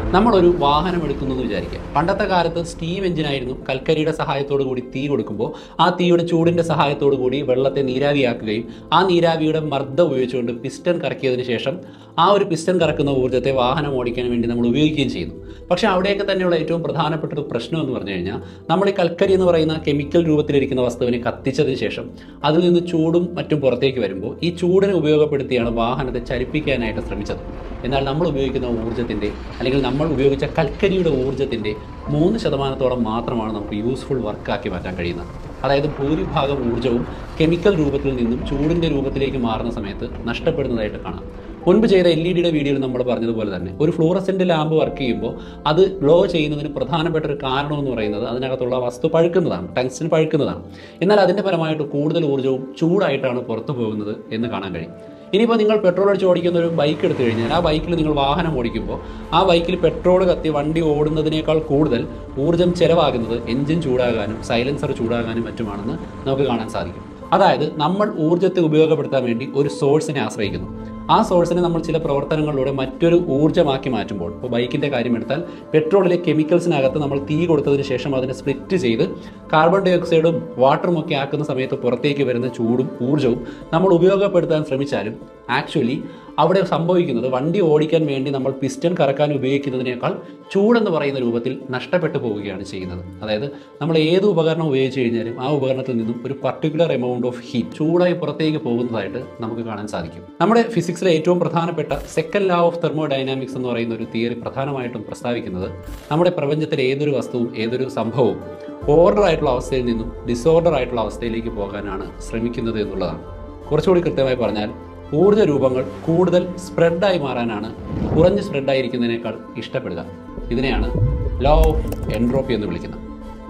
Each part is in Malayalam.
നമ്മളൊരു വാഹനം എടുക്കുന്നു എന്ന് വിചാരിക്കുക പണ്ടത്തെ കാലത്ത് സ്റ്റീം എഞ്ചിനായിരുന്നു കൽക്കരിയുടെ സഹായത്തോടു കൂടി തീ കൊടുക്കുമ്പോൾ ആ തീയുടെ ചൂടിൻ്റെ സഹായത്തോടു കൂടി വെള്ളത്തെ നീരാവിയാക്കുകയും ആ നീരാവിയുടെ മർദ്ദം ഉപയോഗിച്ചുകൊണ്ട് പിസ്റ്റൺ കറക്കിയതിന് ശേഷം ആ ഒരു പിസ്റ്റൺ കറക്കുന്ന ഊർജ്ജത്തെ വാഹനം ഓടിക്കാൻ വേണ്ടി നമ്മൾ ഉപയോഗിക്കുകയും ചെയ്യുന്നു പക്ഷേ അവിടെയൊക്കെ തന്നെയുള്ള ഏറ്റവും പ്രധാനപ്പെട്ട ഒരു പ്രശ്നം എന്ന് പറഞ്ഞു കഴിഞ്ഞാൽ നമ്മൾ ഈ കൽക്കരി എന്ന് പറയുന്ന കെമിക്കൽ രൂപത്തിലിരിക്കുന്ന വസ്തുവിനെ കത്തിച്ചതിന് ശേഷം അതിൽ നിന്ന് ചൂടും മറ്റും പുറത്തേക്ക് വരുമ്പോൾ ഈ ചൂടിനെ ഉപയോഗപ്പെടുത്തിയാണ് വാഹനത്തെ ചലിപ്പിക്കാനായിട്ട് ശ്രമിച്ചത് എന്നാൽ നമ്മൾ ഉപയോഗിക്കുന്ന ഊർജ്ജത്തിൻ്റെ അല്ലെങ്കിൽ നമ്മൾ ഉപയോഗിച്ച കൽക്കരിയുടെ ഊർജ്ജത്തിൻ്റെ മൂന്ന് ശതമാനത്തോളം മാത്രമാണ് നമുക്ക് യൂസ്ഫുൾ വർക്കാക്കി മാറ്റാൻ കഴിയുന്നത് അതായത് ഭൂരിഭാഗം ഊർജ്ജവും കെമിക്കൽ രൂപത്തിൽ നിന്നും ചൂടിൻ്റെ രൂപത്തിലേക്ക് മാറുന്ന സമയത്ത് നഷ്ടപ്പെടുന്നതായിട്ട് കാണാം മുൻപ് ചെയ്ത എൽ ഇ ഡിയുടെ വീഡിയോയിൽ നമ്മൾ പറഞ്ഞതുപോലെ തന്നെ ഒരു ഫ്ലൂറസെൻ്റ് ലാമ്പ് വർക്ക് ചെയ്യുമ്പോൾ അത് ഗ്ലോ ചെയ്യുന്നതിന് പ്രധാനപ്പെട്ട ഒരു കാരണം എന്ന് പറയുന്നത് അതിനകത്തുള്ള വസ്തു പഴുക്കുന്നതാണ് ടങ്സ്റ്റൻ പഴുക്കുന്നതാണ് എന്നാൽ അതിൻ്റെ പരമായിട്ട് കൂടുതൽ ഊർജ്ജവും ചൂടായിട്ടാണ് പുറത്തു പോകുന്നത് എന്ന് കാണാൻ കഴിയും ഇനിയിപ്പോൾ നിങ്ങൾ പെട്രോൾ അടിച്ച് ഓടിക്കുന്ന ഒരു ബൈക്ക് എടുത്തു കഴിഞ്ഞാൽ ആ ബൈക്കിൽ നിങ്ങൾ വാഹനം ഓടിക്കുമ്പോൾ ആ ബൈക്കിൽ പെട്രോൾ കത്തി വണ്ടി ഓടുന്നതിനേക്കാൾ കൂടുതൽ ഊർജ്ജം ചിലവാകുന്നത് എഞ്ചിൻ ചൂടാകാനും സൈലൻസർ ചൂടാകാനും മറ്റുമാണെന്ന് നമുക്ക് കാണാൻ സാധിക്കും അതായത് നമ്മൾ ഊർജ്ജത്തെ ഉപയോഗപ്പെടുത്താൻ വേണ്ടി ഒരു സോഴ്സിനെ ആശ്രയിക്കുന്നു ആ സോഴ്സിനെ നമ്മൾ ചില പ്രവർത്തനങ്ങളിലൂടെ മറ്റൊരു ഊർജ്ജമാക്കി മാറ്റുമ്പോൾ ഇപ്പോൾ ബൈക്കിൻ്റെ കാര്യം എടുത്താൽ പെട്രോളിലെ കെമിക്കൽസിനകത്ത് നമ്മൾ തീ കൊടുത്തതിന് ശേഷം അതിനെ സ്പ്ലിറ്റ് ചെയ്ത് കാർബൺ ഡൈ ഓക്സൈഡും വാട്ടറും ഒക്കെ ആക്കുന്ന സമയത്ത് പുറത്തേക്ക് വരുന്ന ചൂടും ഊർജ്ജവും നമ്മൾ ഉപയോഗപ്പെടുത്താൻ ശ്രമിച്ചാലും ആക്ച്വലി അവിടെ സംഭവിക്കുന്നത് വണ്ടി ഓടിക്കാൻ വേണ്ടി നമ്മൾ പിസ്റ്റൺ കറക്കാൻ ഉപയോഗിക്കുന്നതിനേക്കാൾ ചൂടെന്ന് പറയുന്ന രൂപത്തിൽ നഷ്ടപ്പെട്ടു പോവുകയാണ് ചെയ്യുന്നത് അതായത് നമ്മൾ ഏത് ഉപകരണം ഉപയോഗിച്ച് കഴിഞ്ഞാലും ആ ഉപകരണത്തിൽ നിന്നും ഒരു പർട്ടിക്കുലർ എമൗണ്ട് ഓഫ് ഹീറ്റ് ചൂടായി പുറത്തേക്ക് പോകുന്നതായിട്ട് നമുക്ക് കാണാൻ സാധിക്കും നമ്മുടെ ഫിസിക്സിലെ ഏറ്റവും പ്രധാനപ്പെട്ട സെക്കൻഡ് ലാ ഓഫ് തെർമോഡൈനാമിക്സ് എന്ന് പറയുന്ന ഒരു തിയറി പ്രധാനമായിട്ടും പ്രസ്താവിക്കുന്നത് നമ്മുടെ പ്രപഞ്ചത്തിലെ ഏതൊരു വസ്തുവും ഏതൊരു സംഭവവും ഓർഡർ ആയിട്ടുള്ള അവസ്ഥയിൽ നിന്നും ഡിസോർഡർ ആയിട്ടുള്ള അവസ്ഥയിലേക്ക് പോകാനാണ് ശ്രമിക്കുന്നത് എന്നുള്ളതാണ് കുറച്ചുകൂടി കൃത്യമായി പറഞ്ഞാൽ ഊർജ്ജ രൂപങ്ങൾ കൂടുതൽ സ്പ്രെഡായി മാറാനാണ് കുറഞ്ഞ് സ്പ്രെഡായിരിക്കുന്നതിനേക്കാൾ ഇഷ്ടപ്പെടുക ഇതിനെയാണ് ലോ ഓഫ് എൻട്രോപ്പി എന്ന് വിളിക്കുന്നത്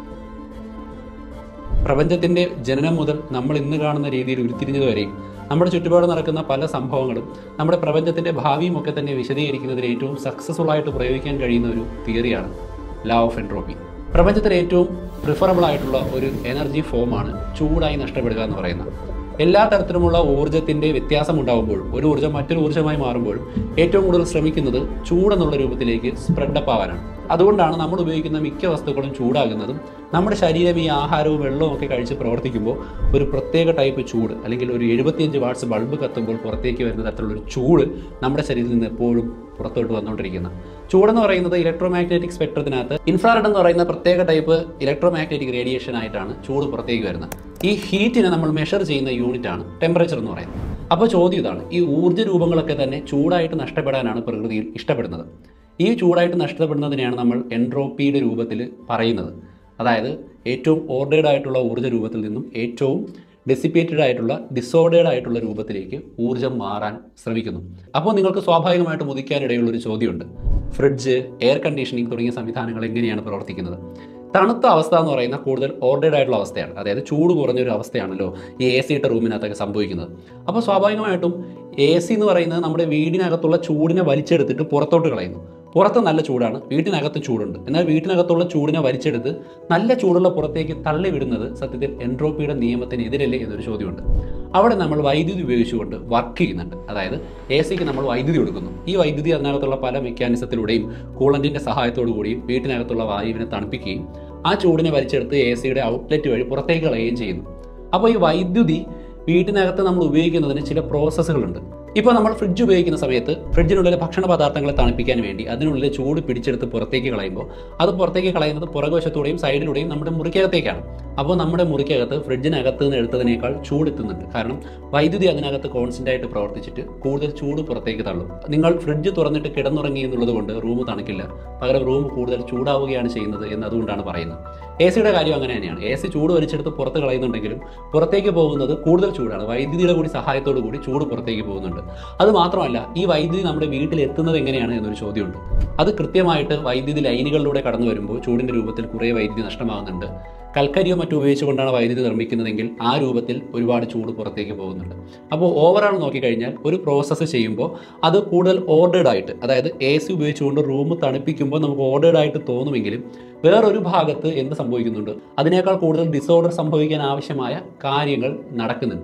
പ്രപഞ്ചത്തിൻ്റെ ജനനം മുതൽ നമ്മൾ ഇന്ന് കാണുന്ന രീതിയിൽ ഉരുത്തിരിഞ്ഞതുവരെയും നമ്മുടെ ചുറ്റുപാട് നടക്കുന്ന പല സംഭവങ്ങളും നമ്മുടെ പ്രപഞ്ചത്തിൻ്റെ ഭാവിയും ഒക്കെ തന്നെ വിശദീകരിക്കുന്നതിന് ഏറ്റവും സക്സസ്ഫുൾ ആയിട്ട് പ്രയോഗിക്കാൻ കഴിയുന്ന ഒരു തിയറിയാണ് ലോ ഓഫ് എൻട്രോപ്പി പ്രപഞ്ചത്തിൽ ഏറ്റവും പ്രിഫറബിൾ ആയിട്ടുള്ള ഒരു എനർജി ഫോമാണ് ചൂടായി നഷ്ടപ്പെടുക എന്ന് പറയുന്നത് എല്ലാ തരത്തിലുമുള്ള ഊർജ്ജത്തിൻ്റെ വ്യത്യാസം ഉണ്ടാകുമ്പോൾ ഒരു ഊർജ്ജം മറ്റൊരു ഊർജ്ജമായി മാറുമ്പോൾ ഏറ്റവും കൂടുതൽ ശ്രമിക്കുന്നത് ചൂടെന്നുള്ള രൂപത്തിലേക്ക് സ്പ്രെഡപ്പ് ആവാനാണ് അതുകൊണ്ടാണ് നമ്മൾ ഉപയോഗിക്കുന്ന മിക്ക വസ്തുക്കളും ചൂടാകുന്നതും നമ്മുടെ ശരീരം ഈ ആഹാരവും വെള്ളവും ഒക്കെ കഴിച്ച് പ്രവർത്തിക്കുമ്പോൾ ഒരു പ്രത്യേക ടൈപ്പ് ചൂട് അല്ലെങ്കിൽ ഒരു എഴുപത്തിയഞ്ച് വാട്ട്സ് ബൾബ് കത്തുമ്പോൾ പുറത്തേക്ക് വരുന്ന തരത്തിലുള്ള ഒരു ചൂട് നമ്മുടെ ശരീരത്തിൽ നിന്ന് എപ്പോഴും പുറത്തോട്ട് വന്നുകൊണ്ടിരിക്കുന്ന ചൂടെന്ന് പറയുന്നത് ഇലക്ട്രോ മാഗ്നറ്റിക് സ്പെക്ട്രത്തിനകത്ത് ഇൻഫ്രാറെഡ് എന്ന് പറയുന്ന പ്രത്യേക ടൈപ്പ് ഇലക്ട്രോ മാഗ്നറ്റിക് റേഡിയേഷൻ ആയിട്ടാണ് ചൂട് പുറത്തേക്ക് വരുന്നത് ഈ ഹീറ്റിനെ നമ്മൾ മെഷർ ചെയ്യുന്ന യൂണിറ്റ് ആണ് ടെമ്പറേച്ചർ എന്ന് പറയുന്നത് അപ്പോൾ ചോദ്യം ഇതാണ് ഈ ഊർജ്ജ രൂപങ്ങളൊക്കെ തന്നെ ചൂടായിട്ട് നഷ്ടപ്പെടാനാണ് പ്രകൃതിയിൽ ഇഷ്ടപ്പെടുന്നത് ഈ ചൂടായിട്ട് നഷ്ടപ്പെടുന്നതിനെയാണ് നമ്മൾ എൻട്രോപ്പിയുടെ രൂപത്തിൽ പറയുന്നത് അതായത് ഏറ്റവും ഓർഡേഡ് ആയിട്ടുള്ള ഊർജ്ജ രൂപത്തിൽ നിന്നും ഏറ്റവും ഡെസിപ്പേറ്റഡ് ആയിട്ടുള്ള ഡിസോർഡേഡ് ആയിട്ടുള്ള രൂപത്തിലേക്ക് ഊർജ്ജം മാറാൻ ശ്രമിക്കുന്നു അപ്പോൾ നിങ്ങൾക്ക് സ്വാഭാവികമായിട്ടും ഉദിക്കാനിടയുള്ള ഒരു ചോദ്യമുണ്ട് ഫ്രിഡ്ജ് എയർ കണ്ടീഷനിങ് തുടങ്ങിയ സംവിധാനങ്ങൾ എങ്ങനെയാണ് പ്രവർത്തിക്കുന്നത് തണുത്ത അവസ്ഥ എന്ന് പറയുന്ന കൂടുതൽ ഓർഡേഡ് ആയിട്ടുള്ള അവസ്ഥയാണ് അതായത് ചൂട് കുറഞ്ഞൊരു അവസ്ഥയാണല്ലോ ഈ എ സി ഇട്ട റൂമിനകത്തൊക്കെ സംഭവിക്കുന്നത് അപ്പോൾ സ്വാഭാവികമായിട്ടും എ സി എന്ന് പറയുന്നത് നമ്മുടെ വീടിനകത്തുള്ള ചൂടിനെ വലിച്ചെടുത്തിട്ട് പുറത്തോട്ട് കളയുന്നു പുറത്ത് നല്ല ചൂടാണ് വീട്ടിനകത്ത് ചൂടുണ്ട് എന്നാൽ വീട്ടിനകത്തുള്ള ചൂടിനെ വലിച്ചെടുത്ത് നല്ല ചൂടുള്ള പുറത്തേക്ക് തള്ളി വിടുന്നത് സത്യത്തിൽ എൻട്രോപ്പിയുടെ നിയമത്തിന് എതിരല്ലേ എന്നൊരു ചോദ്യമുണ്ട് അവിടെ നമ്മൾ വൈദ്യുതി ഉപയോഗിച്ചുകൊണ്ട് വർക്ക് ചെയ്യുന്നുണ്ട് അതായത് എ സിക്ക് നമ്മൾ വൈദ്യുതി കൊടുക്കുന്നു ഈ വൈദ്യുതി അതിനകത്തുള്ള പല മെക്കാനിസത്തിലൂടെയും കൂളൻറ്റിൻ്റെ സഹായത്തോടു കൂടിയും വീട്ടിനകത്തുള്ള വായുവിനെ തണുപ്പിക്കുകയും ആ ചൂടിനെ വലിച്ചെടുത്ത് എ സിയുടെ ഔട്ട്ലെറ്റ് വഴി പുറത്തേക്ക് കളയുകയും ചെയ്യുന്നു അപ്പോൾ ഈ വൈദ്യുതി വീട്ടിനകത്ത് നമ്മൾ ഉപയോഗിക്കുന്നതിന് ചില പ്രോസസ്സുകളുണ്ട് ഇപ്പോൾ നമ്മൾ ഫ്രിഡ്ജ് ഉപയോഗിക്കുന്ന സമയത്ത് ഫ്രിഡ്ജിനുള്ളിലെ ഭക്ഷണ പദാർത്ഥങ്ങളെ തണുപ്പിക്കാൻ വേണ്ടി അതിനുള്ളിലെ ചൂട് പിടിച്ചെടുത്ത് പുറത്തേക്ക് കളയുമ്പോൾ അത് പുറത്തേക്ക് കളയുന്നത് പുറകുവശത്തൂടെയും സൈഡിലൂടെയും നമ്മുടെ മുറിക്കകത്തേക്കാണ് അപ്പോൾ നമ്മുടെ മുറിക്കകത്ത് ഫ്രിഡ്ജിനകത്ത് നിന്ന് എടുത്തതിനേക്കാൾ ചൂട് എത്തുന്നുണ്ട് കാരണം വൈദ്യുതി അതിനകത്ത് കോൺസ്റ്റൻ്റ് ആയിട്ട് പ്രവർത്തിച്ചിട്ട് കൂടുതൽ ചൂട് പുറത്തേക്ക് തള്ളും നിങ്ങൾ ഫ്രിഡ്ജ് തുറന്നിട്ട് കിടന്നുറങ്ങി എന്നുള്ളത് കൊണ്ട് റൂം തണുക്കില്ല പകരം റൂം കൂടുതൽ ചൂടാവുകയാണ് ചെയ്യുന്നത് എന്ന് അതുകൊണ്ടാണ് പറയുന്നത് എ സിയുടെ കാര്യം അങ്ങനെ തന്നെയാണ് എ സി ചൂട് വലിച്ചെടുത്ത് പുറത്ത് കളയുന്നുണ്ടെങ്കിലും പുറത്തേക്ക് പോകുന്നത് കൂടുതൽ ചൂടാണ് വൈദ്യുതിയുടെ കൂടി സഹായത്തോടു കൂടി ചൂട് പുറത്തേക്ക് പോകുന്നുണ്ട് അത് മാത്രമല്ല ഈ വൈദ്യുതി നമ്മുടെ വീട്ടിൽ എത്തുന്നത് എങ്ങനെയാണ് എന്നൊരു ചോദ്യമുണ്ട് അത് കൃത്യമായിട്ട് വൈദ്യുതി ലൈനുകളിലൂടെ കടന്നു വരുമ്പോൾ ചൂടിൻ്റെ രൂപത്തിൽ കുറേ വൈദ്യുതി നഷ്ടമാകുന്നുണ്ട് കൽക്കരിയോ മറ്റോ ഉപയോഗിച്ചുകൊണ്ടാണ് വൈദ്യുതി നിർമ്മിക്കുന്നതെങ്കിൽ ആ രൂപത്തിൽ ഒരുപാട് ചൂട് പുറത്തേക്ക് പോകുന്നുണ്ട് അപ്പോൾ ഓവറാൾ നോക്കിക്കഴിഞ്ഞാൽ ഒരു പ്രോസസ്സ് ചെയ്യുമ്പോൾ അത് കൂടുതൽ ഓർഡേഡ് ആയിട്ട് അതായത് എ സി ഉപയോഗിച്ചുകൊണ്ട് റൂം തണുപ്പിക്കുമ്പോൾ നമുക്ക് ഓർഡേഡ് ആയിട്ട് തോന്നുമെങ്കിലും വേറൊരു ഭാഗത്ത് എന്ത് സംഭവിക്കുന്നുണ്ട് അതിനേക്കാൾ കൂടുതൽ ഡിസോർഡർ സംഭവിക്കാൻ ആവശ്യമായ കാര്യങ്ങൾ നടക്കുന്നുണ്ട്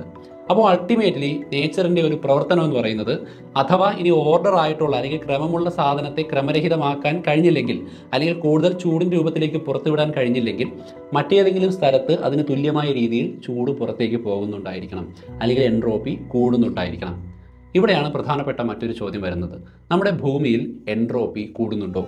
അപ്പോൾ അൾട്ടിമേറ്റ്ലി നേച്ചറിൻ്റെ ഒരു പ്രവർത്തനം എന്ന് പറയുന്നത് അഥവാ ഇനി ഓർഡർ ആയിട്ടുള്ള അല്ലെങ്കിൽ ക്രമമുള്ള സാധനത്തെ ക്രമരഹിതമാക്കാൻ കഴിഞ്ഞില്ലെങ്കിൽ അല്ലെങ്കിൽ കൂടുതൽ ചൂടിൻ്റെ രൂപത്തിലേക്ക് പുറത്തുവിടാൻ കഴിഞ്ഞില്ലെങ്കിൽ മറ്റേതെങ്കിലും സ്ഥലത്ത് അതിന് തുല്യമായ രീതിയിൽ ചൂട് പുറത്തേക്ക് പോകുന്നുണ്ടായിരിക്കണം അല്ലെങ്കിൽ എൻട്രോപ്പി കൂടുന്നുണ്ടായിരിക്കണം ഇവിടെയാണ് പ്രധാനപ്പെട്ട മറ്റൊരു ചോദ്യം വരുന്നത് നമ്മുടെ ഭൂമിയിൽ എൻട്രോപ്പി കൂടുന്നുണ്ടോ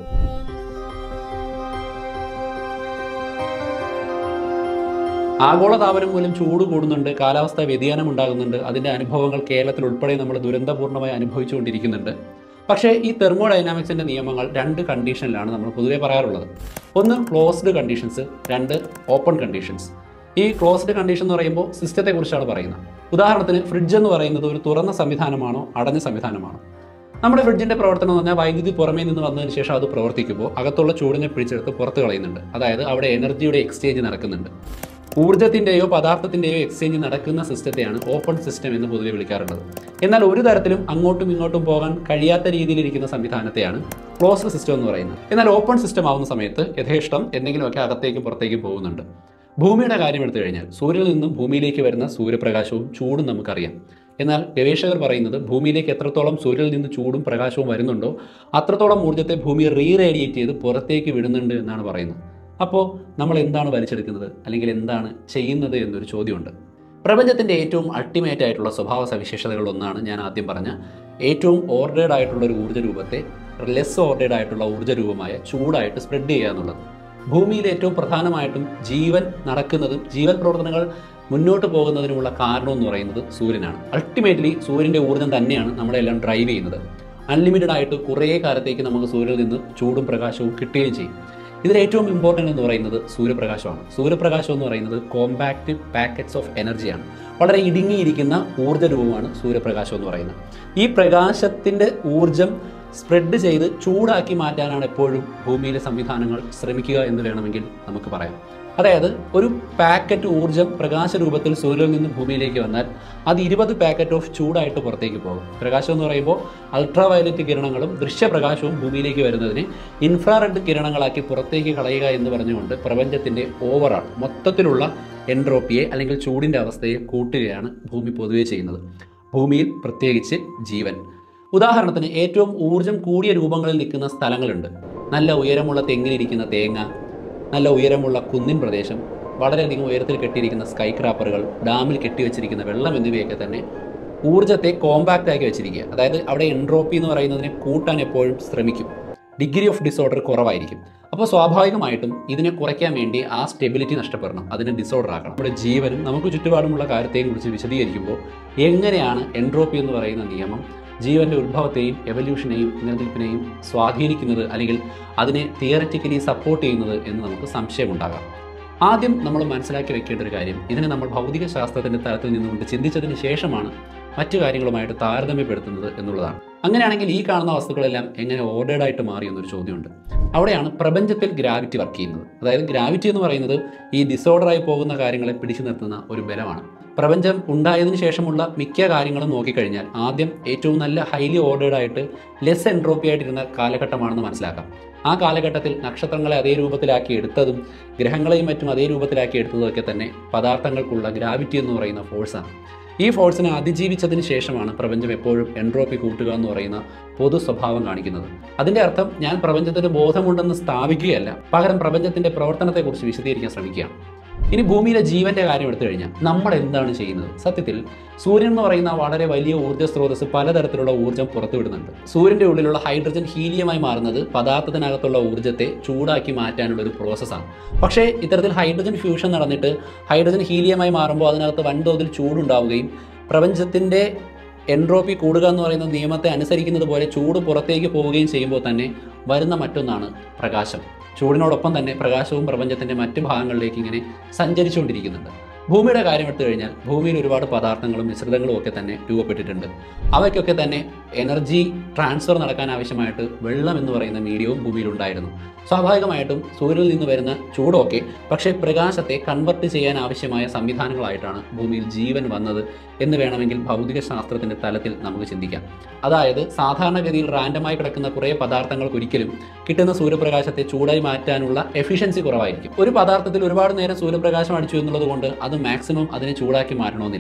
ആഗോളതാപനം മൂലം ചൂട് കൂടുന്നുണ്ട് കാലാവസ്ഥ വ്യതിയാനം ഉണ്ടാകുന്നുണ്ട് അതിൻ്റെ അനുഭവങ്ങൾ കേരളത്തിൽ ഉൾപ്പെടെ നമ്മൾ ദുരന്തപൂർണ്ണമായി അനുഭവിച്ചുകൊണ്ടിരിക്കുന്നുണ്ട് പക്ഷേ ഈ തെർമോഡൈനാമിക്സിൻ്റെ നിയമങ്ങൾ രണ്ട് കണ്ടീഷനിലാണ് നമ്മൾ പൊതുവെ പറയാറുള്ളത് ഒന്ന് ക്ലോസ്ഡ് കണ്ടീഷൻസ് രണ്ട് ഓപ്പൺ കണ്ടീഷൻസ് ഈ ക്ലോസ്ഡ് കണ്ടീഷൻ എന്ന് പറയുമ്പോൾ സിസ്റ്റത്തെക്കുറിച്ചാണ് പറയുന്നത് ഉദാഹരണത്തിന് ഫ്രിഡ്ജ് എന്ന് പറയുന്നത് ഒരു തുറന്ന സംവിധാനമാണോ അടഞ്ഞ സംവിധാനമാണോ നമ്മുടെ ഫ്രിഡ്ജിന്റെ പ്രവർത്തനം എന്ന് പറഞ്ഞാൽ വൈദ്യുതി പുറമേ നിന്ന് വന്നതിന് ശേഷം അത് പ്രവർത്തിക്കുമ്പോൾ അകത്തുള്ള ചൂടിനെ പിടിച്ചെടുത്ത് പുറത്ത് കളയുന്നുണ്ട് അതായത് അവിടെ എനർജിയുടെ എക്സ്ചേഞ്ച് നടക്കുന്നുണ്ട് ഊർജ്ജത്തിൻ്റെയോ പദാർത്ഥത്തിൻ്റെയോ എക്സ്ചേഞ്ച് നടക്കുന്ന സിസ്റ്റത്തെയാണ് ഓപ്പൺ സിസ്റ്റം എന്ന് പൊതുവെ വിളിക്കാറുള്ളത് എന്നാൽ ഒരു തരത്തിലും അങ്ങോട്ടും ഇങ്ങോട്ടും പോകാൻ കഴിയാത്ത രീതിയിലിരിക്കുന്ന സംവിധാനത്തെയാണ് ക്ലോസ്ഡ് സിസ്റ്റം എന്ന് പറയുന്നത് എന്നാൽ ഓപ്പൺ സിസ്റ്റം ആവുന്ന സമയത്ത് യഥേഷ്ടം എന്തെങ്കിലുമൊക്കെ അകത്തേക്കും പുറത്തേക്കും പോകുന്നുണ്ട് ഭൂമിയുടെ കാര്യം എടുത്തു കഴിഞ്ഞാൽ സൂര്യനിൽ നിന്നും ഭൂമിയിലേക്ക് വരുന്ന സൂര്യപ്രകാശവും ചൂടും നമുക്കറിയാം എന്നാൽ ഗവേഷകർ പറയുന്നത് ഭൂമിയിലേക്ക് എത്രത്തോളം സൂര്യനിൽ നിന്ന് ചൂടും പ്രകാശവും വരുന്നുണ്ടോ അത്രത്തോളം ഊർജ്ജത്തെ ഭൂമി റീറേഡിയേറ്റ് ചെയ്ത് പുറത്തേക്ക് വിടുന്നുണ്ട് എന്നാണ് പറയുന്നത് അപ്പോൾ നമ്മൾ എന്താണ് വലിച്ചെടുക്കുന്നത് അല്ലെങ്കിൽ എന്താണ് ചെയ്യുന്നത് എന്നൊരു ചോദ്യമുണ്ട് പ്രപഞ്ചത്തിൻ്റെ ഏറ്റവും അൾട്ടിമേറ്റ് ആയിട്ടുള്ള സ്വഭാവ സവിശേഷതകളിൽ ഒന്നാണ് ഞാൻ ആദ്യം പറഞ്ഞ ഏറ്റവും ഓർഡേഡ് ആയിട്ടുള്ള ഒരു ഊർജ്ജ രൂപത്തെ ലെസ് ഓർഡേഡ് ആയിട്ടുള്ള ഊർജ്ജ രൂപമായ ചൂടായിട്ട് സ്പ്രെഡ് ചെയ്യുക എന്നുള്ളത് ഭൂമിയിൽ ഏറ്റവും പ്രധാനമായിട്ടും ജീവൻ നടക്കുന്നതും ജീവൻ പ്രവർത്തനങ്ങൾ മുന്നോട്ട് പോകുന്നതിനുമുള്ള കാരണം എന്ന് പറയുന്നത് സൂര്യനാണ് അൾട്ടിമേറ്റ്ലി സൂര്യൻ്റെ ഊർജ്ജം തന്നെയാണ് നമ്മളെല്ലാം ഡ്രൈവ് ചെയ്യുന്നത് അൺലിമിറ്റഡ് ആയിട്ട് കുറേ കാലത്തേക്ക് നമുക്ക് സൂര്യനിൽ നിന്ന് ചൂടും പ്രകാശവും കിട്ടുകയും ചെയ്യും ഇതിൽ ഏറ്റവും ഇമ്പോർട്ടൻ്റ് എന്ന് പറയുന്നത് സൂര്യപ്രകാശമാണ് സൂര്യപ്രകാശം എന്ന് പറയുന്നത് കോമ്പാക്റ്റ് പാക്കറ്റ്സ് ഓഫ് എനർജിയാണ് വളരെ ഇടുങ്ങിയിരിക്കുന്ന ഊർജ്ജ രൂപമാണ് സൂര്യപ്രകാശം എന്ന് പറയുന്നത് ഈ പ്രകാശത്തിൻ്റെ ഊർജ്ജം സ്പ്രെഡ് ചെയ്ത് ചൂടാക്കി മാറ്റാനാണ് എപ്പോഴും ഭൂമിയിലെ സംവിധാനങ്ങൾ ശ്രമിക്കുക എന്ന് വേണമെങ്കിൽ നമുക്ക് പറയാം അതായത് ഒരു പാക്കറ്റ് ഊർജ്ജം പ്രകാശ രൂപത്തിൽ സൂര്യനിൽ നിന്ന് ഭൂമിയിലേക്ക് വന്നാൽ അത് ഇരുപത് പാക്കറ്റ് ഓഫ് ചൂടായിട്ട് പുറത്തേക്ക് പോകും പ്രകാശം എന്ന് പറയുമ്പോൾ അൾട്രാ വയലറ്റ് കിരണങ്ങളും ദൃശ്യപ്രകാശവും ഭൂമിയിലേക്ക് വരുന്നതിനെ ഇൻഫ്രാറെഡ് കിരണങ്ങളാക്കി പുറത്തേക്ക് കളയുക എന്ന് പറഞ്ഞുകൊണ്ട് പ്രപഞ്ചത്തിൻ്റെ ഓവറാൾ മൊത്തത്തിലുള്ള എൻട്രോപ്പിയെ അല്ലെങ്കിൽ ചൂടിൻ്റെ അവസ്ഥയെ കൂട്ടുകയാണ് ഭൂമി പൊതുവെ ചെയ്യുന്നത് ഭൂമിയിൽ പ്രത്യേകിച്ച് ജീവൻ ഉദാഹരണത്തിന് ഏറ്റവും ഊർജം കൂടിയ രൂപങ്ങളിൽ നിൽക്കുന്ന സ്ഥലങ്ങളുണ്ട് നല്ല ഉയരമുള്ള തെങ്ങിലിരിക്കുന്ന തേങ്ങ നല്ല ഉയരമുള്ള കുന്നിൻ പ്രദേശം വളരെയധികം ഉയരത്തിൽ കെട്ടിയിരിക്കുന്ന സ്കൈ ക്രാപ്പറുകൾ ഡാമിൽ കെട്ടിവെച്ചിരിക്കുന്ന വെള്ളം എന്നിവയൊക്കെ തന്നെ ഊർജ്ജത്തെ കോമ്പാക്റ്റ് ആക്കി വെച്ചിരിക്കുക അതായത് അവിടെ എൻട്രോപ്പി എന്ന് പറയുന്നതിനെ കൂട്ടാൻ എപ്പോഴും ശ്രമിക്കും ഡിഗ്രി ഓഫ് ഡിസോർഡർ കുറവായിരിക്കും അപ്പോൾ സ്വാഭാവികമായിട്ടും ഇതിനെ കുറയ്ക്കാൻ വേണ്ടി ആ സ്റ്റെബിലിറ്റി നഷ്ടപ്പെടണം അതിനെ ഡിസോർഡർ ആക്കണം നമ്മുടെ ജീവനും നമുക്ക് ചുറ്റുപാടുമുള്ള കാര്യത്തെയും കുറിച്ച് വിശദീകരിക്കുമ്പോൾ എങ്ങനെയാണ് എൻട്രോപ്പി എന്ന് പറയുന്ന നിയമം ജീവന്റെ ഉത്ഭവത്തെയും എവല്യൂഷനെയും നിലനിൽപ്പിനെയും സ്വാധീനിക്കുന്നത് അല്ലെങ്കിൽ അതിനെ തിയററ്റിക്കലി സപ്പോർട്ട് ചെയ്യുന്നത് എന്ന് നമുക്ക് സംശയമുണ്ടാകാം ആദ്യം നമ്മൾ മനസ്സിലാക്കി വെക്കേണ്ട ഒരു കാര്യം ഇതിനെ നമ്മൾ ഭൗതിക ശാസ്ത്രത്തിന്റെ തലത്തിൽ നിന്നുകൊണ്ട് ചിന്തിച്ചതിന് ശേഷമാണ് മറ്റു കാര്യങ്ങളുമായിട്ട് താരതമ്യപ്പെടുത്തുന്നത് എന്നുള്ളതാണ് അങ്ങനെയാണെങ്കിൽ ഈ കാണുന്ന വസ്തുക്കളെല്ലാം എങ്ങനെ ഓർഡേഡ് ആയിട്ട് മാറി എന്നൊരു ചോദ്യമുണ്ട് അവിടെയാണ് പ്രപഞ്ചത്തിൽ ഗ്രാവിറ്റി വർക്ക് ചെയ്യുന്നത് അതായത് ഗ്രാവിറ്റി എന്ന് പറയുന്നത് ഈ ഡിസോർഡറായി പോകുന്ന കാര്യങ്ങളെ പിടിച്ചു നിർത്തുന്ന ഒരു ബലമാണ് പ്രപഞ്ചം ഉണ്ടായതിനു ശേഷമുള്ള മിക്ക കാര്യങ്ങളും നോക്കിക്കഴിഞ്ഞാൽ ആദ്യം ഏറ്റവും നല്ല ഹൈലി ഓർഡേഡ് ആയിട്ട് ലെസ് എൻട്രോപ്പി ആയിട്ടിരുന്ന കാലഘട്ടമാണെന്ന് മനസ്സിലാക്കാം ആ കാലഘട്ടത്തിൽ നക്ഷത്രങ്ങളെ അതേ രൂപത്തിലാക്കി എടുത്തതും ഗ്രഹങ്ങളെയും മറ്റും അതേ രൂപത്തിലാക്കി എടുത്തതും ഒക്കെ തന്നെ പദാർത്ഥങ്ങൾക്കുള്ള ഗ്രാവിറ്റി എന്ന് പറയുന്ന ഫോഴ്സാണ് ഈ ഫോഴ്സിനെ അതിജീവിച്ചതിന് ശേഷമാണ് പ്രപഞ്ചം എപ്പോഴും എൻട്രോപ്പി കൂട്ടുക എന്ന് പറയുന്ന പൊതു സ്വഭാവം കാണിക്കുന്നത് അതിൻ്റെ അർത്ഥം ഞാൻ പ്രപഞ്ചത്തിന് ബോധമുണ്ടെന്ന് സ്ഥാപിക്കുകയല്ല പകരം പ്രപഞ്ചത്തിൻ്റെ പ്രവർത്തനത്തെക്കുറിച്ച് വിശദീകരിക്കാൻ ശ്രമിക്കുകയാണ് ഇനി ഭൂമിയിലെ ജീവന്റെ കാര്യം എടുത്തു കഴിഞ്ഞാൽ നമ്മൾ എന്താണ് ചെയ്യുന്നത് സത്യത്തിൽ സൂര്യൻ എന്ന് പറയുന്ന വളരെ വലിയ ഊർജ്ജ സ്രോതസ് പലതരത്തിലുള്ള ഊർജ്ജം പുറത്തുവിടുന്നുണ്ട് സൂര്യന്റെ ഉള്ളിലുള്ള ഹൈഡ്രജൻ ഹീലിയമായി മാറുന്നത് പദാർത്ഥത്തിനകത്തുള്ള ഊർജ്ജത്തെ ചൂടാക്കി മാറ്റാനുള്ള ഒരു പ്രോസസ്സാണ് പക്ഷേ ഇത്തരത്തിൽ ഹൈഡ്രജൻ ഫ്യൂഷൻ നടന്നിട്ട് ഹൈഡ്രജൻ ഹീലിയമായി മാറുമ്പോൾ അതിനകത്ത് വൻതോതിൽ ചൂടുണ്ടാവുകയും പ്രപഞ്ചത്തിന്റെ എൻട്രോപ്പി കൂടുക എന്ന് പറയുന്ന നിയമത്തെ അനുസരിക്കുന്നത് പോലെ ചൂട് പുറത്തേക്ക് പോവുകയും ചെയ്യുമ്പോൾ തന്നെ വരുന്ന മറ്റൊന്നാണ് പ്രകാശം ചൂടിനോടൊപ്പം തന്നെ പ്രകാശവും പ്രപഞ്ചത്തിൻ്റെ മറ്റ് ഭാഗങ്ങളിലേക്ക് ഇങ്ങനെ സഞ്ചരിച്ചുകൊണ്ടിരിക്കുന്നുണ്ട് ഭൂമിയുടെ കാര്യം എടുത്തു കഴിഞ്ഞാൽ ഭൂമിയിൽ ഒരുപാട് പദാർത്ഥങ്ങളും മിശ്രിതങ്ങളും ഒക്കെ തന്നെ രൂപപ്പെട്ടിട്ടുണ്ട് അവയ്ക്കൊക്കെ തന്നെ എനർജി ട്രാൻസ്ഫർ നടക്കാൻ ആവശ്യമായിട്ട് വെള്ളം എന്ന് പറയുന്ന മീഡിയവും ഭൂമിയിൽ ഉണ്ടായിരുന്നു സ്വാഭാവികമായിട്ടും സൂര്യനിൽ നിന്ന് വരുന്ന ചൂടൊക്കെ പക്ഷേ പ്രകാശത്തെ കൺവെർട്ട് ചെയ്യാൻ ആവശ്യമായ സംവിധാനങ്ങളായിട്ടാണ് ഭൂമിയിൽ ജീവൻ വന്നത് എന്ന് വേണമെങ്കിൽ ഭൗതിക ശാസ്ത്രത്തിൻ്റെ തലത്തിൽ നമുക്ക് ചിന്തിക്കാം അതായത് സാധാരണഗതിയിൽ റാൻഡമായി കിടക്കുന്ന കുറേ പദാർത്ഥങ്ങൾക്ക് ഒരിക്കലും കിട്ടുന്ന സൂര്യപ്രകാശത്തെ ചൂടായി മാറ്റാനുള്ള എഫിഷ്യൻസി കുറവായിരിക്കും ഒരു പദാർത്ഥത്തിൽ ഒരുപാട് നേരം സൂര്യപ്രകാശം അടിച്ചു എന്നുള്ളത് കൊണ്ട് അത് മാക്സിമം അതിനെ ചൂടാക്കി മാറ്റണമെന്നില്ല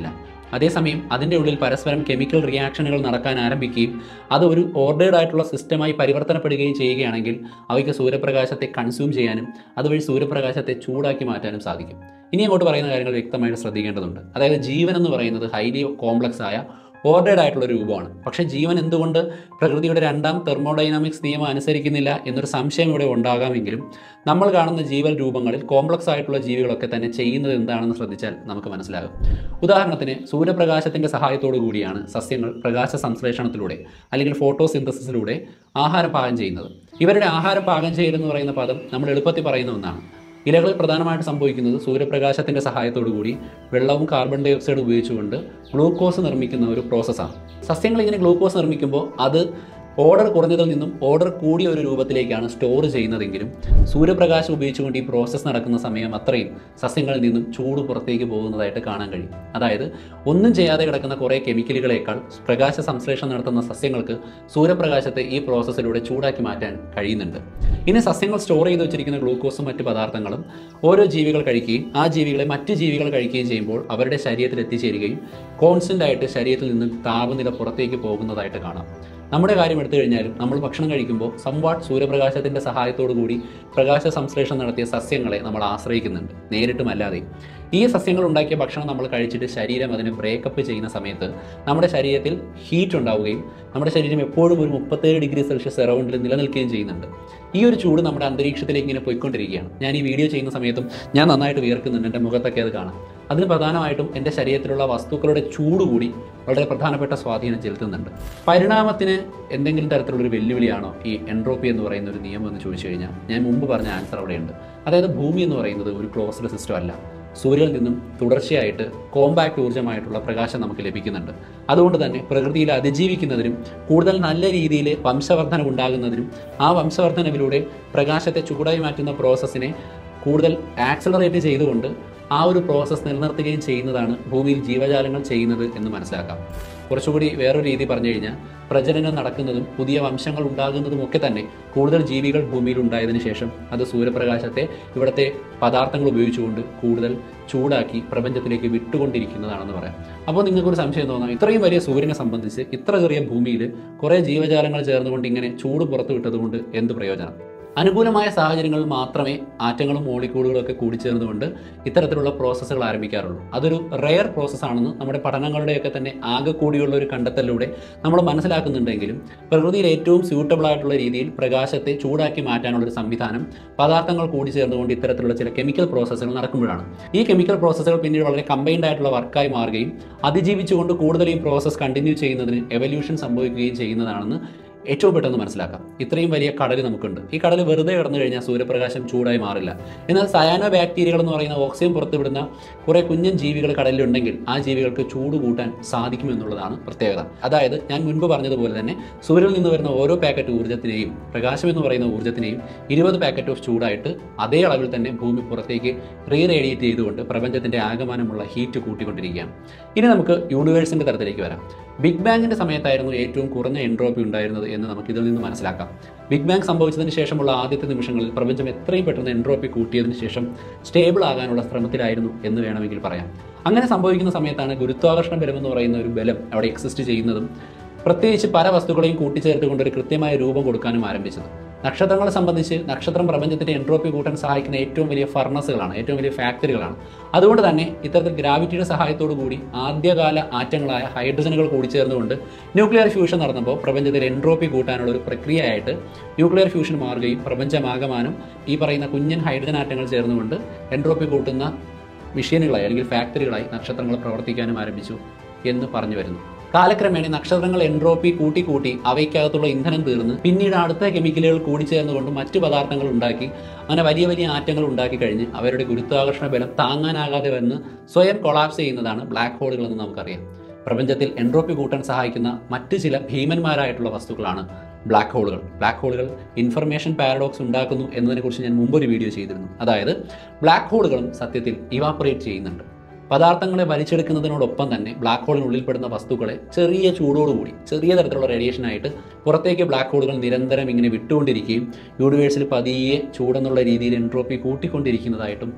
അതേസമയം അതിൻ്റെ ഉള്ളിൽ പരസ്പരം കെമിക്കൽ റിയാക്ഷനുകൾ നടക്കാൻ ആരംഭിക്കുകയും അത് ഒരു ഓർഡേഡ് ആയിട്ടുള്ള സിസ്റ്റമായി പരിവർത്തനപ്പെടുകയും ചെയ്യുകയാണെങ്കിൽ അവയ്ക്ക് സൂര്യപ്രകാശത്തെ കൺസ്യൂം ചെയ്യാനും അതുവഴി സൂര്യപ്രകാശത്തെ ചൂടാക്കി മാറ്റാനും സാധിക്കും ഇനി അങ്ങോട്ട് പറയുന്ന കാര്യങ്ങൾ വ്യക്തമായിട്ട് ശ്രദ്ധിക്കേണ്ടതുണ്ട് അതായത് ജീവൻ എന്ന് പറയുന്നത് ഹൈലി കോംപ്ലക്സ് ആയ ഓർഡേഡ് ആയിട്ടുള്ള ഒരു രൂപമാണ് പക്ഷേ ജീവൻ എന്തുകൊണ്ട് പ്രകൃതിയുടെ രണ്ടാം തെർമോഡൈനാമിക്സ് നിയമം അനുസരിക്കുന്നില്ല എന്നൊരു സംശയം ഇവിടെ ഉണ്ടാകാമെങ്കിലും നമ്മൾ കാണുന്ന ജീവൽ രൂപങ്ങളിൽ കോംപ്ലക്സ് ആയിട്ടുള്ള ജീവികളൊക്കെ തന്നെ ചെയ്യുന്നത് എന്താണെന്ന് ശ്രദ്ധിച്ചാൽ നമുക്ക് മനസ്സിലാകും ഉദാഹരണത്തിന് സൂര്യപ്രകാശത്തിൻ്റെ സഹായത്തോടു കൂടിയാണ് സസ്യങ്ങൾ പ്രകാശ സംശ്ലേഷണത്തിലൂടെ അല്ലെങ്കിൽ ഫോട്ടോസിന്തസിസിലൂടെ ആഹാരം പാകം ചെയ്യുന്നത് ഇവരുടെ ആഹാരം പാകം ചെയ്യലെന്ന് പറയുന്ന പദം നമ്മൾ എളുപ്പത്തിൽ പറയുന്ന ഒന്നാണ് ഇലകളിൽ പ്രധാനമായിട്ട് സംഭവിക്കുന്നത് സൂര്യപ്രകാശത്തിൻ്റെ സഹായത്തോടു കൂടി വെള്ളവും കാർബൺ ഡൈ ഓക്സൈഡ് ഉപയോഗിച്ചുകൊണ്ട് ഗ്ലൂക്കോസ് നിർമ്മിക്കുന്ന ഒരു പ്രോസസ്സാണ് സസ്യങ്ങൾ ഇങ്ങനെ ഗ്ലൂക്കോസ് നിർമ്മിക്കുമ്പോൾ അത് ഓർഡർ കുറഞ്ഞതിൽ നിന്നും ഓർഡർ കൂടിയ ഒരു രൂപത്തിലേക്കാണ് സ്റ്റോർ ചെയ്യുന്നതെങ്കിലും സൂര്യപ്രകാശം ഉപയോഗിച്ചുകൊണ്ട് ഈ പ്രോസസ്സ് നടക്കുന്ന സമയം അത്രയും സസ്യങ്ങളിൽ നിന്നും ചൂട് പുറത്തേക്ക് പോകുന്നതായിട്ട് കാണാൻ കഴിയും അതായത് ഒന്നും ചെയ്യാതെ കിടക്കുന്ന കുറേ കെമിക്കലുകളേക്കാൾ പ്രകാശ സംശ്ലേഷണം നടത്തുന്ന സസ്യങ്ങൾക്ക് സൂര്യപ്രകാശത്തെ ഈ പ്രോസസ്സിലൂടെ ചൂടാക്കി മാറ്റാൻ കഴിയുന്നുണ്ട് ഇനി സസ്യങ്ങൾ സ്റ്റോർ ചെയ്ത് വെച്ചിരിക്കുന്ന ഗ്ലൂക്കോസും മറ്റ് പദാർത്ഥങ്ങളും ഓരോ ജീവികൾ കഴിക്കുകയും ആ ജീവികളെ മറ്റ് ജീവികൾ കഴിക്കുകയും ചെയ്യുമ്പോൾ അവരുടെ ശരീരത്തിൽ എത്തിച്ചേരുകയും കോൺസ്റ്റൻ്റ് ആയിട്ട് ശരീരത്തിൽ നിന്ന് താപനില പുറത്തേക്ക് പോകുന്നതായിട്ട് കാണാം നമ്മുടെ കാര്യം എടുത്തു കഴിഞ്ഞാലും നമ്മൾ ഭക്ഷണം കഴിക്കുമ്പോൾ സംവാട്ട് സൂര്യപ്രകാശത്തിൻ്റെ സഹായത്തോടു കൂടി പ്രകാശ സംശ്ലേഷണം നടത്തിയ സസ്യങ്ങളെ നമ്മൾ ആശ്രയിക്കുന്നുണ്ട് നേരിട്ടും അല്ലാതെയും ഈ സസ്യങ്ങൾ ഉണ്ടാക്കിയ ഭക്ഷണം നമ്മൾ കഴിച്ചിട്ട് ശരീരം അതിനെ ബ്രേക്കപ്പ് ചെയ്യുന്ന സമയത്ത് നമ്മുടെ ശരീരത്തിൽ ഹീറ്റ് ഉണ്ടാവുകയും നമ്മുടെ ശരീരം എപ്പോഴും ഒരു മുപ്പത്തേഴ് ഡിഗ്രി സെൽഷ്യസ് അറൗണ്ടിൽ നിലനിൽക്കുകയും ചെയ്യുന്നുണ്ട് ഈ ഒരു ചൂട് നമ്മുടെ അന്തരീക്ഷത്തിലേക്ക് ഇങ്ങനെ പോയിക്കൊണ്ടിരിക്കുകയാണ് ഞാൻ ഈ വീഡിയോ ചെയ്യുന്ന സമയത്തും ഞാൻ നന്നായിട്ട് വിയർക്കുന്നുണ്ട് എൻ്റെ മുഖത്തൊക്കെ അത് കാണാം അതിന് പ്രധാനമായിട്ടും എൻ്റെ ശരീരത്തിലുള്ള വസ്തുക്കളുടെ ചൂട് കൂടി വളരെ പ്രധാനപ്പെട്ട സ്വാധീനം ചെലുത്തുന്നുണ്ട് പരിണാമത്തിന് എന്തെങ്കിലും തരത്തിലുള്ളൊരു വെല്ലുവിളിയാണോ ഈ എൻട്രോപ്പി എന്ന് പറയുന്ന ഒരു നിയമം എന്ന് ചോദിച്ചു കഴിഞ്ഞാൽ ഞാൻ മുമ്പ് പറഞ്ഞ ആൻസർ അവിടെയുണ്ട് അതായത് ഭൂമി എന്ന് പറയുന്നത് ഒരു ക്ലോസ്ഡ് സിസ്റ്റം അല്ല സൂര്യനിൽ നിന്നും തുടർച്ചയായിട്ട് കോമ്പാക്ട് ഊർജ്ജമായിട്ടുള്ള പ്രകാശം നമുക്ക് ലഭിക്കുന്നുണ്ട് അതുകൊണ്ട് തന്നെ പ്രകൃതിയിൽ അതിജീവിക്കുന്നതിനും കൂടുതൽ നല്ല രീതിയിൽ വംശവർധന ഉണ്ടാകുന്നതിനും ആ വംശവർധനവിലൂടെ പ്രകാശത്തെ ചൂടായി മാറ്റുന്ന പ്രോസസ്സിനെ കൂടുതൽ ആക്സലറേറ്റ് ചെയ്തുകൊണ്ട് ആ ഒരു പ്രോസസ്സ് നിലനിർത്തുകയും ചെയ്യുന്നതാണ് ഭൂമിയിൽ ജീവജാലങ്ങൾ ചെയ്യുന്നത് എന്ന് മനസ്സിലാക്കാം കുറച്ചുകൂടി വേറൊരു രീതി പറഞ്ഞു കഴിഞ്ഞാൽ പ്രജനനം നടക്കുന്നതും പുതിയ വംശങ്ങൾ ഉണ്ടാകുന്നതും ഒക്കെ തന്നെ കൂടുതൽ ജീവികൾ ഭൂമിയിൽ ഉണ്ടായതിനു ശേഷം അത് സൂര്യപ്രകാശത്തെ ഇവിടുത്തെ പദാർത്ഥങ്ങൾ ഉപയോഗിച്ചുകൊണ്ട് കൂടുതൽ ചൂടാക്കി പ്രപഞ്ചത്തിലേക്ക് വിട്ടുകൊണ്ടിരിക്കുന്നതാണെന്ന് പറയാം അപ്പോൾ നിങ്ങൾക്കൊരു സംശയം തോന്നാം ഇത്രയും വലിയ സൂര്യനെ സംബന്ധിച്ച് ഇത്ര ചെറിയ ഭൂമിയിൽ കുറേ ജീവജാലങ്ങൾ ചേർന്നുകൊണ്ട് ഇങ്ങനെ ചൂട് പുറത്തു വിട്ടതുകൊണ്ട് എന്ത് പ്രയോജനം അനുകൂലമായ സാഹചര്യങ്ങളിൽ മാത്രമേ ആറ്റങ്ങളും മോളിക്യൂളുകളും ഒക്കെ കൂടിച്ചേർന്നുകൊണ്ട് ഇത്തരത്തിലുള്ള പ്രോസസ്സുകൾ ആരംഭിക്കാറുള്ളൂ അതൊരു റെയർ പ്രോസസ്സാണെന്ന് നമ്മുടെ പഠനങ്ങളുടെയൊക്കെ തന്നെ ആകെ കൂടിയുള്ള ഒരു കണ്ടെത്തലിലൂടെ നമ്മൾ മനസ്സിലാക്കുന്നുണ്ടെങ്കിലും പ്രകൃതിയിൽ ഏറ്റവും സ്യൂട്ടബിൾ ആയിട്ടുള്ള രീതിയിൽ പ്രകാശത്തെ ചൂടാക്കി മാറ്റാനുള്ള ഒരു സംവിധാനം പദാർത്ഥങ്ങൾ കൂടി ചേർന്നുകൊണ്ട് ഇത്തരത്തിലുള്ള ചില കെമിക്കൽ പ്രോസസ്സുകൾ നടക്കുമ്പോഴാണ് ഈ കെമിക്കൽ പ്രോസസ്സുകൾ പിന്നീട് വളരെ കമ്പൈൻഡ് ആയിട്ടുള്ള വർക്കായി മാറുകയും അതിജീവിച്ചുകൊണ്ട് കൂടുതൽ ഈ പ്രോസസ്സ് കണ്ടിന്യൂ ചെയ്യുന്നതിന് എവല്യൂഷൻ സംഭവിക്കുകയും ചെയ്യുന്നതാണെന്ന് ഏറ്റവും പെട്ടെന്ന് മനസ്സിലാക്കാം ഇത്രയും വലിയ കടൽ നമുക്കുണ്ട് ഈ കടൽ വെറുതെ കിടന്നു കഴിഞ്ഞാൽ സൂര്യപ്രകാശം ചൂടായി മാറില്ല എന്നാൽ സയാനോ ബാക്ടീരിയകൾ എന്ന് പറയുന്ന ഓക്സിജൻ പുറത്തുവിടുന്ന കുറേ കുഞ്ഞൻ ജീവികൾ കടലിലുണ്ടെങ്കിൽ ആ ജീവികൾക്ക് ചൂട് കൂട്ടാൻ സാധിക്കുമെന്നുള്ളതാണ് പ്രത്യേകത അതായത് ഞാൻ മുൻപ് പറഞ്ഞതുപോലെ തന്നെ സൂര്യനിൽ നിന്ന് വരുന്ന ഓരോ പാക്കറ്റ് ഊർജ്ജത്തിനെയും പ്രകാശം എന്ന് പറയുന്ന ഊർജ്ജത്തിനെയും ഇരുപത് പാക്കറ്റ് ഓഫ് ചൂടായിട്ട് അതേ അളവിൽ തന്നെ ഭൂമി പുറത്തേക്ക് റീ റേഡിയേറ്റ് ചെയ്തുകൊണ്ട് പ്രപഞ്ചത്തിൻ്റെ ആകമാനമുള്ള ഹീറ്റ് കൂട്ടിക്കൊണ്ടിരിക്കുകയാണ് ഇനി നമുക്ക് യൂണിവേഴ്സിൻ്റെ തരത്തിലേക്ക് വരാം ബിഗ് ബാങ്ങിൻ്റെ സമയത്തായിരുന്നു ഏറ്റവും കുറഞ്ഞ എൻട്രോപ്പി ഉണ്ടായിരുന്നത് എന്ന് നമുക്ക് ഇതിൽ നിന്ന് മനസ്സിലാക്കാം ബിഗ് ബാങ് സംഭവിച്ചതിന് ശേഷമുള്ള ആദ്യത്തെ നിമിഷങ്ങളിൽ പ്രപഞ്ചം എത്രയും പെട്ടെന്ന് എൻട്രോപ്പി കൂട്ടിയതിന് ശേഷം സ്റ്റേബിൾ ആകാനുള്ള ശ്രമത്തിലായിരുന്നു എന്ന് വേണമെങ്കിൽ പറയാം അങ്ങനെ സംഭവിക്കുന്ന സമയത്താണ് ഗുരുത്വാകർഷണ ബലം എന്ന് പറയുന്ന ഒരു ബലം അവിടെ എക്സിസ്റ്റ് ചെയ്യുന്നതും പ്രത്യേകിച്ച് പല വസ്തുക്കളെയും കൂട്ടിച്ചേർത്തുകൊണ്ട് ഒരു കൃത്യമായ രൂപം കൊടുക്കാനും ആരംഭിച്ചത് നക്ഷത്രങ്ങളെ സംബന്ധിച്ച് നക്ഷത്രം പ്രപഞ്ചത്തിന്റെ എൻട്രോപ്പി കൂട്ടാൻ സഹായിക്കുന്ന ഏറ്റവും വലിയ ഫർണസുകളാണ് ഏറ്റവും വലിയ ഫാക്ടറികളാണ് അതുകൊണ്ട് തന്നെ ഇത്തരത്തിൽ ഗ്രാവിറ്റിയുടെ സഹായത്തോടു കൂടി ആദ്യകാല ആറ്റങ്ങളായ ഹൈഡ്രജനുകൾ കൂടിച്ചേർന്നുകൊണ്ട് ന്യൂക്ലിയർ ഫ്യൂഷൻ നടന്നപ്പോൾ പ്രപഞ്ചത്തിൽ എൻട്രോപ്പി കൂട്ടാനുള്ള ഒരു പ്രക്രിയയായിട്ട് ന്യൂക്ലിയർ ഫ്യൂഷൻ മാറുകയും പ്രപഞ്ചമാകമാനം ഈ പറയുന്ന കുഞ്ഞൻ ഹൈഡ്രജൻ ആറ്റങ്ങൾ ചേർന്നുകൊണ്ട് എൻട്രോപ്പി കൂട്ടുന്ന മെഷീനുകളായി അല്ലെങ്കിൽ ഫാക്ടറികളായി നക്ഷത്രങ്ങൾ പ്രവർത്തിക്കാനും ആരംഭിച്ചു എന്ന് പറഞ്ഞു വരുന്നു കാലക്രമേണ നക്ഷത്രങ്ങൾ എൻട്രോപ്പി കൂട്ടി കൂട്ടി അവയ്ക്കകത്തുള്ള ഇന്ധനം തീർന്ന് പിന്നീട് അടുത്ത കെമിക്കലുകൾ കൂടിച്ചേർന്നുകൊണ്ട് മറ്റു പദാർത്ഥങ്ങൾ ഉണ്ടാക്കി അങ്ങനെ വലിയ വലിയ ആറ്റങ്ങൾ ഉണ്ടാക്കി കഴിഞ്ഞ് അവരുടെ ഗുരുത്വാകർഷണ ബലം താങ്ങാനാകാതെ വന്ന് സ്വയം കൊളാപ്സ് ചെയ്യുന്നതാണ് ബ്ലാക്ക് ഹോളുകൾ എന്ന് നമുക്കറിയാം പ്രപഞ്ചത്തിൽ എൻട്രോപ്പി കൂട്ടാൻ സഹായിക്കുന്ന മറ്റ് ചില ഭീമന്മാരായിട്ടുള്ള വസ്തുക്കളാണ് ബ്ലാക്ക് ഹോളുകൾ ബ്ലാക്ക് ഹോളുകൾ ഇൻഫർമേഷൻ പാരഡോക്സ് ഉണ്ടാക്കുന്നു എന്നതിനെക്കുറിച്ച് ഞാൻ മുമ്പൊരു വീഡിയോ ചെയ്തിരുന്നു അതായത് ബ്ലാക്ക് ഹോളുകളും സത്യത്തിൽ ഇവാപ്പറേറ്റ് ചെയ്യുന്നുണ്ട് പദാർത്ഥങ്ങളെ വലിച്ചെടുക്കുന്നതിനോടൊപ്പം തന്നെ ബ്ലാക്ക് ഹോളിനുള്ളിൽപ്പെടുന്ന വസ്തുക്കളെ ചെറിയ ചൂടോടുകൂടി ചെറിയ തരത്തിലുള്ള റേഡിയേഷനായിട്ട് പുറത്തേക്ക് ബ്ലാക്ക് ഹോളുകൾ നിരന്തരം ഇങ്ങനെ വിട്ടുകൊണ്ടിരിക്കുകയും യൂണിവേഴ്സിൽ പതിയെ ചൂടെന്നുള്ള രീതിയിൽ എൻട്രോപ്പി കൂട്ടിക്കൊണ്ടിരിക്കുന്നതായിട്ടും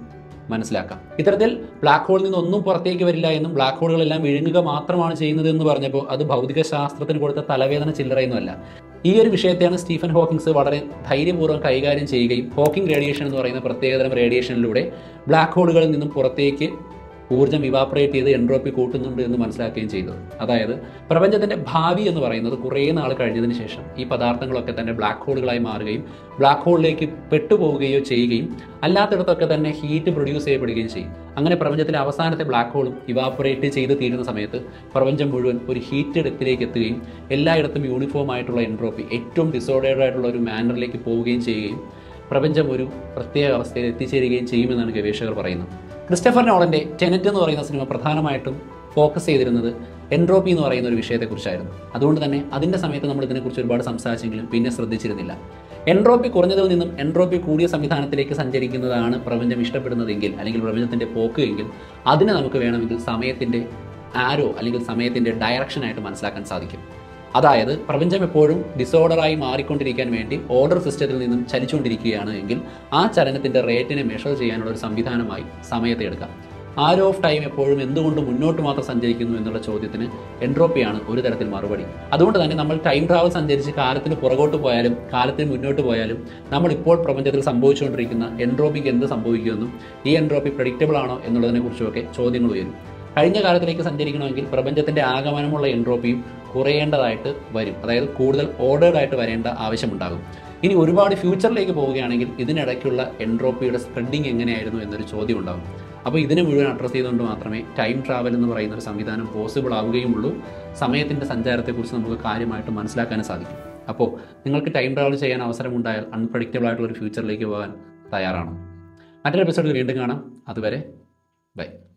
മനസ്സിലാക്കാം ഇത്തരത്തിൽ ബ്ലാക്ക് ഹോളിൽ നിന്ന് ഒന്നും പുറത്തേക്ക് വരില്ല എന്നും ബ്ലാക്ക് ഹോളുകളെല്ലാം വിഴുങ്ങുക മാത്രമാണ് ചെയ്യുന്നത് എന്ന് പറഞ്ഞപ്പോൾ അത് ഭൗതിക ശാസ്ത്രത്തിന് കൊടുത്ത തലവേദന ചില്ലറയൊന്നുമല്ല ഈ ഒരു വിഷയത്തെയാണ് സ്റ്റീഫൻ ഹോക്കിങ്സ് വളരെ ധൈര്യപൂർവ്വം കൈകാര്യം ചെയ്യുകയും ഹോക്കിംഗ് റേഡിയേഷൻ എന്ന് പറയുന്ന പ്രത്യേകതരം റേഡിയേഷനിലൂടെ ബ്ലാക്ക് ഹോളുകളിൽ നിന്നും പുറത്തേക്ക് ഊർജ്ജം ഇവാപ്പറേറ്റ് ചെയ്ത് എൻട്രോപ്പി കൂട്ടുന്നുണ്ട് എന്ന് മനസ്സിലാക്കുകയും ചെയ്തത് അതായത് പ്രപഞ്ചത്തിന്റെ ഭാവി എന്ന് പറയുന്നത് കുറേ നാൾ കഴിഞ്ഞതിന് ശേഷം ഈ പദാർത്ഥങ്ങളൊക്കെ തന്നെ ബ്ലാക്ക് ഹോളുകളായി മാറുകയും ബ്ലാക്ക് ഹോളിലേക്ക് പെട്ടുപോവുകയോ ചെയ്യുകയും അല്ലാത്തിടത്തൊക്കെ തന്നെ ഹീറ്റ് പ്രൊഡ്യൂസ് ചെയ്യപ്പെടുകയും ചെയ്യും അങ്ങനെ പ്രപഞ്ചത്തിലെ അവസാനത്തെ ബ്ലാക്ക് ഹോളും ഇവാപ്പറേറ്റ് ചെയ്ത് തീരുന്ന സമയത്ത് പ്രപഞ്ചം മുഴുവൻ ഒരു ഹീറ്റ് ഡെപ്തിലേക്ക് എത്തുകയും എല്ലായിടത്തും യൂണിഫോം ആയിട്ടുള്ള എൻട്രോപ്പി ഏറ്റവും ഡിസോർഡേഡ് ആയിട്ടുള്ള ഒരു മാനറിലേക്ക് പോവുകയും ചെയ്യുകയും പ്രപഞ്ചം ഒരു പ്രത്യേക അവസ്ഥയിൽ എത്തിച്ചേരുകയും ചെയ്യുമെന്നാണ് ഗവേഷകർ പറയുന്നത് ക്രിസ്റ്റഫർ നോളന്റെ ടെനറ്റ് എന്ന് പറയുന്ന സിനിമ പ്രധാനമായിട്ടും ഫോക്കസ് ചെയ്തിരുന്നത് എൻട്രോപ്പി എന്ന് പറയുന്ന ഒരു വിഷയത്തെക്കുറിച്ചായിരുന്നു അതുകൊണ്ട് തന്നെ അതിൻ്റെ സമയത്ത് നമ്മൾ ഇതിനെക്കുറിച്ച് ഒരുപാട് സംസാരിച്ചെങ്കിലും പിന്നെ ശ്രദ്ധിച്ചിരുന്നില്ല എൻട്രോപ്പി കുറഞ്ഞതിൽ നിന്നും എൻട്രോപ്പി കൂടിയ സംവിധാനത്തിലേക്ക് സഞ്ചരിക്കുന്നതാണ് പ്രപഞ്ചം ഇഷ്ടപ്പെടുന്നതെങ്കിൽ അല്ലെങ്കിൽ പ്രപഞ്ചത്തിൻ്റെ പോക്ക് എങ്കിൽ അതിനെ നമുക്ക് വേണമെങ്കിൽ സമയത്തിൻ്റെ ആരോ അല്ലെങ്കിൽ സമയത്തിൻ്റെ ഡയറക്ഷനായിട്ട് മനസ്സിലാക്കാൻ സാധിക്കും അതായത് പ്രപഞ്ചം എപ്പോഴും ഡിസോർഡറായി മാറിക്കൊണ്ടിരിക്കാൻ വേണ്ടി ഓർഡർ സിസ്റ്റത്തിൽ നിന്നും ചലിച്ചുകൊണ്ടിരിക്കുകയാണ് എങ്കിൽ ആ ചലനത്തിൻ്റെ റേറ്റിനെ മെഷർ ചെയ്യാനുള്ള ഒരു സംവിധാനമായി സമയത്തെ എടുക്കാം ആരോ ഓഫ് ടൈം എപ്പോഴും എന്തുകൊണ്ട് മുന്നോട്ട് മാത്രം സഞ്ചരിക്കുന്നു എന്നുള്ള ചോദ്യത്തിന് എൻട്രോപ്പിയാണ് ഒരു തരത്തിൽ മറുപടി അതുകൊണ്ട് തന്നെ നമ്മൾ ടൈം ട്രാവൽ സഞ്ചരിച്ച് കാലത്തിന് പുറകോട്ട് പോയാലും കാലത്തിന് മുന്നോട്ട് പോയാലും നമ്മൾ ഇപ്പോൾ പ്രപഞ്ചത്തിൽ സംഭവിച്ചുകൊണ്ടിരിക്കുന്ന എൻട്രോപ്പിക്ക് എന്ത് സംഭവിക്കുമെന്നും ഈ എൻട്രോപ്പി പ്രഡിക്റ്റബിൾ ആണോ എന്നുള്ളതിനെക്കുറിച്ചുമൊക്കെ ചോദ്യങ്ങൾ ഉയരും കഴിഞ്ഞ കാലത്തിലേക്ക് സഞ്ചരിക്കണമെങ്കിൽ പ്രപഞ്ചത്തിന്റെ ആഗമനമുള്ള എൻട്രോപ്പിയും കുറയേണ്ടതായിട്ട് വരും അതായത് കൂടുതൽ ഓർഡേർഡ് ആയിട്ട് വരേണ്ട ആവശ്യമുണ്ടാകും ഇനി ഒരുപാട് ഫ്യൂച്ചറിലേക്ക് പോവുകയാണെങ്കിൽ ഇതിനിടയ്ക്കുള്ള എൻട്രോപ്പിയുടെ സ്പ്രെഡിങ് എങ്ങനെയായിരുന്നു എന്നൊരു ചോദ്യം ഉണ്ടാകും അപ്പോൾ ഇതിനെ മുഴുവൻ അഡ്രസ്സ് ചെയ്തുകൊണ്ട് മാത്രമേ ടൈം ട്രാവൽ എന്ന് പറയുന്ന ഒരു സംവിധാനം പോസിബിൾ ആവുകയുമുള്ളൂ സമയത്തിൻ്റെ സഞ്ചാരത്തെക്കുറിച്ച് നമുക്ക് കാര്യമായിട്ട് മനസ്സിലാക്കാനും സാധിക്കും അപ്പോൾ നിങ്ങൾക്ക് ടൈം ട്രാവൽ ചെയ്യാൻ അവസരമുണ്ടായാൽ അൺപ്രഡിക്റ്റബിൾ ആയിട്ടുള്ള ഒരു ഫ്യൂച്ചറിലേക്ക് പോകാൻ തയ്യാറാണോ മറ്റൊരു എപ്പിസോഡിൽ വീണ്ടും കാണാം അതുവരെ ബൈ